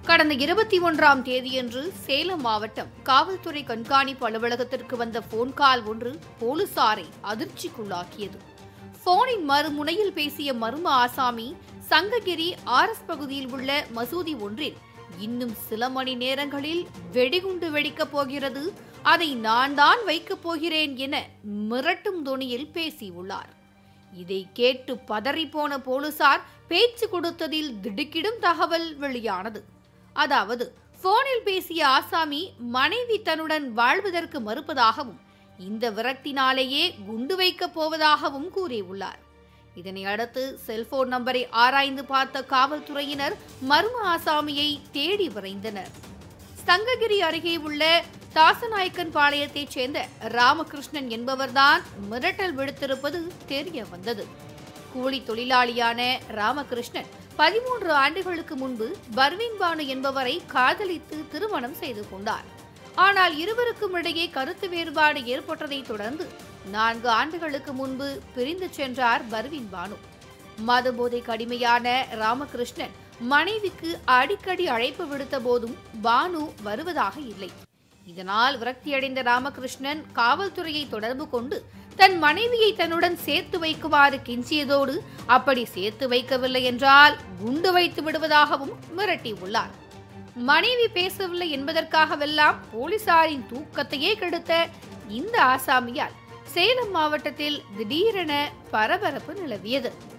கடந்த இருபத்தி ஒன்றாம் தேதியன்று சேலம் மாவட்டம் காவல்துறை கண்காணிப்பு அலுவலகத்திற்கு வந்த போன் கால் ஒன்று போலீசாரை அதிர்ச்சிக்குள்ளாக்கியது போனின் மறுமுனையில் பேசிய மர்ம ஆசாமி சங்ககிரி ஆர்எஸ் பகுதியில் உள்ள மசூதி ஒன்றில் இன்னும் சில மணி நேரங்களில் வெடிகுண்டு வெடிக்கப் போகிறது அதை நான் தான் வைக்கப் போகிறேன் என மிரட்டும் தொனியில் பேசியுள்ளார் இதை கேட்டு பதறிப்போன போலீசார் பேச்சு கொடுத்ததில் திடுக்கிடும் தகவல் வெளியானது அதாவது போனில் பேசிய ஆசாமி மனைவி தன்னுடன் வாழ்வதற்கு மறுப்பதாகவும் இந்த விரக்தினாலேயே குண்டு வைக்கப் போவதாகவும் கூறியுள்ளார் இதனை அடுத்து செல்போன் நம்பரை ஆராய்ந்து பார்த்த காவல்துறையினர் மர்ம ஆசாமியை தேடி விரைந்தனர் சங்ககிரி அருகே உள்ள தாசநாயக்கன் பாளையத்தைச் சேர்ந்த ராமகிருஷ்ணன் என்பவர்தான் மிரட்டல் விடுத்திருப்பது தெரிய வந்தது கூலி தொழிலாளியான ராமகிருஷ்ணன் பதிமூன்று ஆண்டுகளுக்கு முன்பு பர்வீன் பானு என்பவரை காதலித்து திருமணம் செய்து கொண்டார் ஆனால் இருவருக்கும் இடையே கருத்து வேறுபாடு ஏற்பட்டதை தொடர்ந்து நான்கு ஆண்டுகளுக்கு முன்பு பிரிந்து சென்றார் பர்வீன் பானு மதுபோதைக்கு அடிமையான ராமகிருஷ்ணன் மனைவிக்கு அடிக்கடி அழைப்பு விடுத்த போதும் பானு வருவதாக இல்லை இதனால் விரக்தியடைந்த ராமகிருஷ்ணன் காவல்துறையை தொடர்பு கொண்டு தன் மனைவியை தன்னுடன் சேர்த்து வைக்குமாறு கெஞ்சியதோடு அப்படி சேர்த்து வைக்கவில்லை என்றால் குண்டு வைத்து விடுவதாகவும் மிரட்டியுள்ளார் மனைவி பேசவில்லை என்பதற்காகவெல்லாம் போலீசாரின் தூக்கத்தையே கெடுத்த இந்த ஆசாமியால் சேலம் மாவட்டத்தில் திடீரென பரபரப்பு நிலவியது